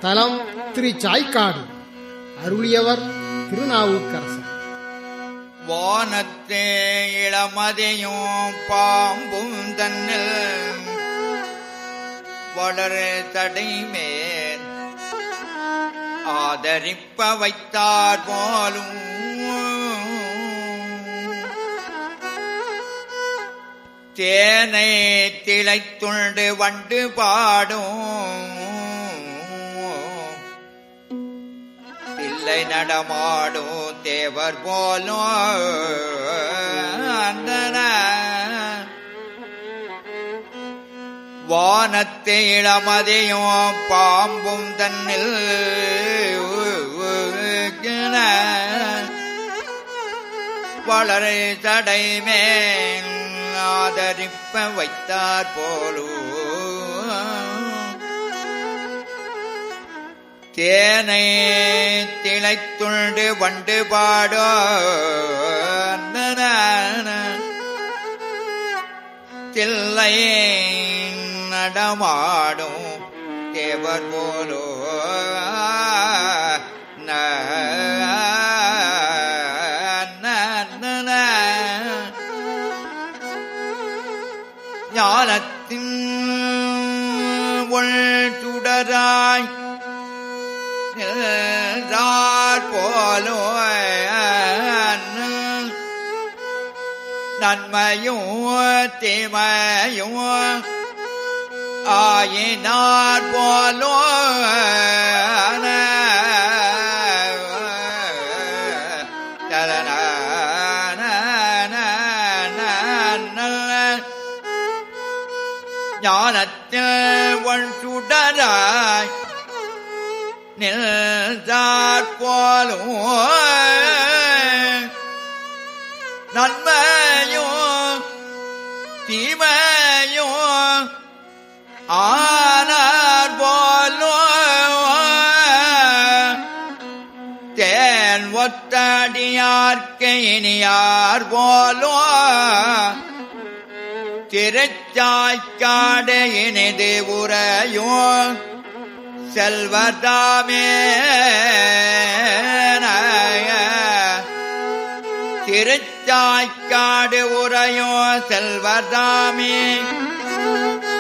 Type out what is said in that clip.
தலம் திருச்சாய்க்காடு அருளியவர் திருநாவுக்கரசர் வானத்தே இளமதியும் பாம்பும் தன்னில் வளரு தடைமேல் ஆதரிப்ப வைத்தார் போலும் தேனை திளைத்துண்டு வண்டு பாடும் இல்லை நடமாடும் தேவர் போலும் அந்தன வானத்தை இளமதியும் பாம்பும் தன்னில் வளரை தடை மேல் ஆதரிப்ப வைத்தார் போலும் தேனை திளைத்துண்டு வண்டு பாடோ தில்லை நடமாடும் தேவர் போலோ ந ஞானத்தின் ஒள் சுடராய் நின்றார் போலோ நன்மையும் தீமையும் ஆயினார் போலோ ஞானத்தில் ஒன் சுடராய் நின்றார் போலும் நன்மையும் தீமையும் ஆனார் போலும் தேன் ஒத்தடியார்க்கு இனியார் போலும் திருச்சாய்க்காடு இனிது உரையும் செல்வதாமே திருச்சாய்க்காடு உரையோ செல்வதாமே